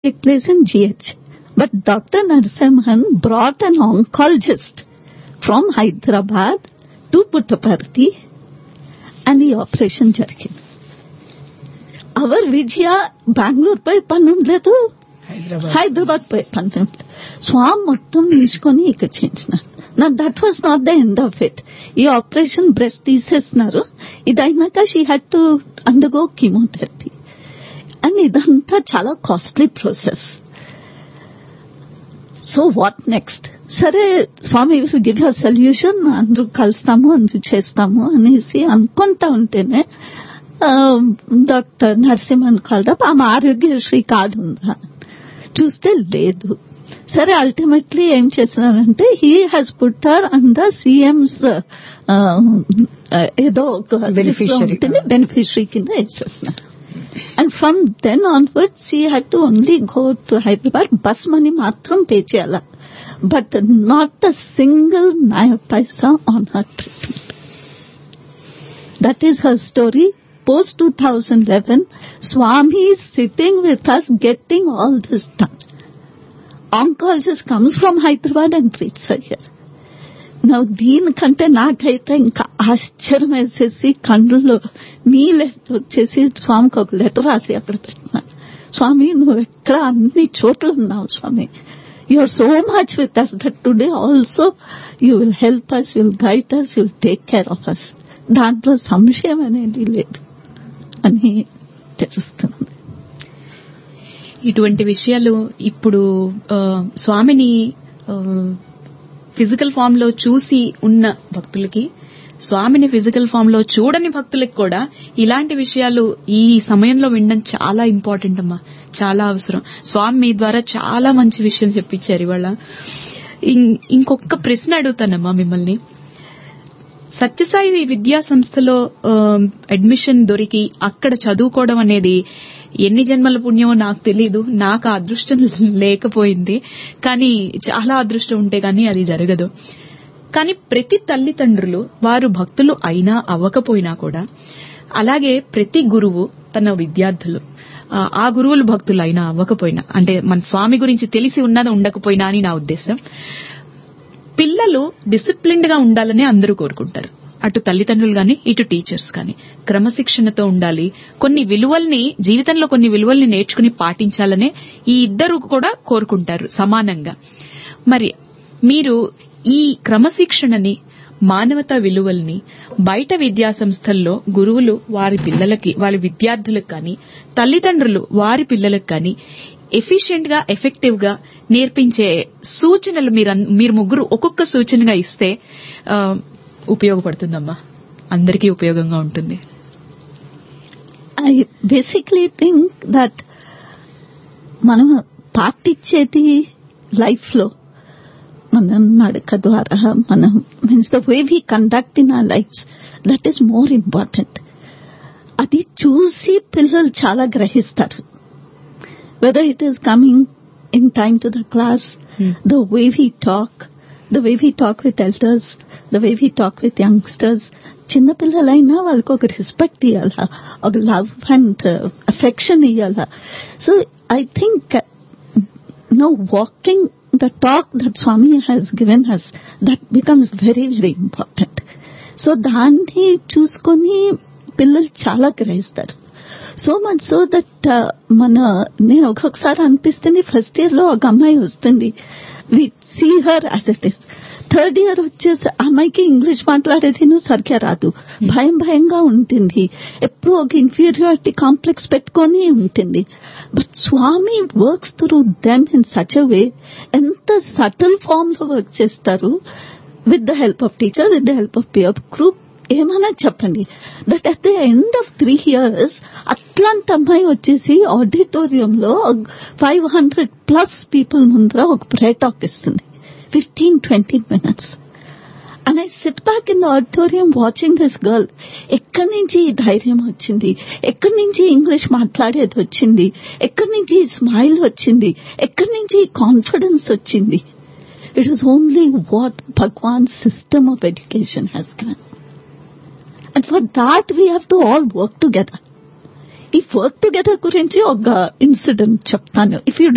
take place in GH. But Dr. Narasimhan brought an oncologist from Hyderabad to Puttaparthi and the operation జరిగింది our Vijaya Bengaluru పై పని ఉండలేదు హైదరాబాద్ హైదరాబాద్ పై పని ఉండలేదు స్వామి మొత్తం తీసుకొని ఇక్కడ చేయించినారు నా that was not the end of it ఈ ఆపరేషన్ బ్రెస్ట్ తీసేస్తున్నారు ఇది అయినాక she had to undergo chemotherapy and ఇదంతా చాలా costly process so what next సరే Swami will give a solution అందరూ కలుస్తాము అందరూ చేస్తాము అనేసి అనుకుంటా ఉంటేనే డాక్టర్ నరసింహన్ కాల్డప్ ఆమె ఆరోగ్యశ్రీ కార్డు ఉందా చూస్తే లేదు సరే అల్టిమేట్లీ ఏం చేస్తున్నారంటే he has put her and the CMs ఏదో ఒక Beneficiary. బెనిఫిషరీ కింద వేసేస్తున్నారు and from then onwards she had to only go to Hyderabad bus money మాత్రం పే చేయాల but not a single naya paisa on her treatment That is her story. Post 2011, Swami is sitting with us getting all this done. Oncologist comes from Hyderabad and treats her here. Now, దీనికంటే నాకైతే ఇంకా ఆశ్చర్యం వేసేసి కళ్ళలో నీళ్ళు వచ్చేసి స్వామికి ఒక లెటర్ రాసి అక్కడ పెట్టినాను స్వామి నువ్వు ఎక్కడ అన్ని చోట్ల ఉన్నావు Swami you are so much with us that today also you will help us you will guide us you will take care of us దాంట్లో సంశయం అనేది లేదు అని తెలుస్తుంది ఇటువంటి విషయాలు ఇప్పుడు ఆ, స్వామిని ఫిజికల్ ఫామ్ లో చూసి ఉన్న భక్తులకి స్వామిని ఫిజికల్ ఫామ్ లో చూడని భక్తులకి కూడా ఇలాంటి విషయాలు ఈ సమయంలో వినడం చాలా ఇంపార్టెంట్ అమ్మా చాలా అవసరం స్వామి మీ ద్వారా చాలా మంచి విషయం చెప్పించారు ఇవాళ ఇం- ఇంకొక ప్రశ్న అడుగుతానమ్మా మిమ్మల్ని సత్యసాయి విద్యా సంస్థలో ఆ, అడ్మిషన్ దొరికి అక్కడ చదువుకోవడం అనేది ఎన్ని జన్మల పుణ్యమో నాకు తెలీదు నాకు ఆ అదృష్టం లేకపోయింది కానీ చాలా అదృష్టం ఉంటే కానీ అది జరగదు కానీ ప్రతి తల్లిదండ్రులు వారు భక్తులు అయినా అవ్వకపోయినా కూడా అలాగే ప్రతి గురువు తన విద్యార్థులు ఆ, ఆ గురువులు భక్తులు అయినా అవ్వకపోయినా అంటే మన స్వామి గురించి తెలిసి ఉన్నది ఉండకపోయినా అని నా ఉద్దేశం పిల్లలు డిసిప్లిన్డ్ గా ఉండాలని అందరూ కోరుకుంటారు అటు తల్లిదండ్రులు గాని ఇటు టీచర్స్ గాని క్రమశిక్షణతో ఉండాలి కొన్ని విలువల్ని జీవితంలో కొన్ని విలువల్ని నేర్చుకుని పాటించాలనే ఈ ఇద్దరు కూడా కోరుకుంటారు సమానంగా మరి మీరు ఈ క్రమశిక్షణని మానవతా విలువల్ని బయట విద్యా సంస్థల్లో గురువులు వారి పిల్లలకి వారి విద్యార్థులకు కానీ తల్లిదండ్రులు వారి పిల్లలకు కానీ ఎఫిషియెంట్ గా ఎఫెక్టివ్ గా నేర్పించే సూచనలు మీరు మీరు ముగ్గురు ఒక్కొక్క సూచనగా ఇస్తే ఆ, ఉపయోగపడుతుందమ్మా అందరికీ ఉపయోగంగా ఉంటుంది ఐ బేసిక్లీ థింక్ దట్ మనం పాటించేది లైఫ్ లో మన నడక ద్వారా మనం means the way we conduct in our lives that is more important అది చూసి పిల్లలు చాలా గ్రహిస్తారు whether it is coming in time to the class Hmm. the way we talk, the way we talk with elders, the way we talk with youngsters. చిన్నపిల్లలైనా వాళ్ళకి ఒక respect ఇవ్వాలా ఒక లవ్ అండ్ అఫెక్షన్ ఇవ్వాలా so I think no walking the talk that Swami has given has that becomes very very important so దాన్ని చూసుకొని పిల్లలు చాలా గ్రహిస్తారు సో మచ్ సో దట్ మన నేను ఒక్కొక్కసారి అనిపిస్తుంది ఫస్ట్ ఇయర్ లో ఒక అమ్మాయి వస్తుంది we see her as it is third year వచ్చేసి ఆ అమ్మాయికి ఇంగ్లీష్ మాట్లాడేది నువ్వు సరిగ్గా రాదు భయం భయంగా ఉంటుంది ఎప్పుడు ఒక ఇన్ఫీరియారిటీ కాంప్లెక్స్ పెట్టుకొని ఉంటుంది but Swami works through them in such a way ఎంత సటిల్ ఫామ్ లో వర్క్ చేస్తారు with the help of teacher with the help of peer group ఏమైనా చెప్పండి that at the end of three years అట్లాంటి అమ్మాయి వచ్చేసి ఆడిటోరియంలో ఫైవ్ హండ్రెడ్ ప్లస్ పీపుల్ ముందర ఒక ప్రే టాక్ ఇస్తుంది fifteen twenty minutes and I sit back in the auditorium watching this girl ఎక్కడి నుంచి ఈ ధైర్యం వచ్చింది ఎక్కడి నుంచి ఇంగ్లీష్ మాట్లాడేది వచ్చింది ఎక్కడి నుంచి ఈ స్మైల్ వచ్చింది ఎక్కడి నుంచి ఈ కాన్ఫిడెన్స్ వచ్చింది it is only what Bhagavan system of education has given and for that we have to all work together ఈ వర్క్ టుగెదర్ గురించి ఒక ఇన్సిడెంట్ చెప్తాను ఇఫ్ యూ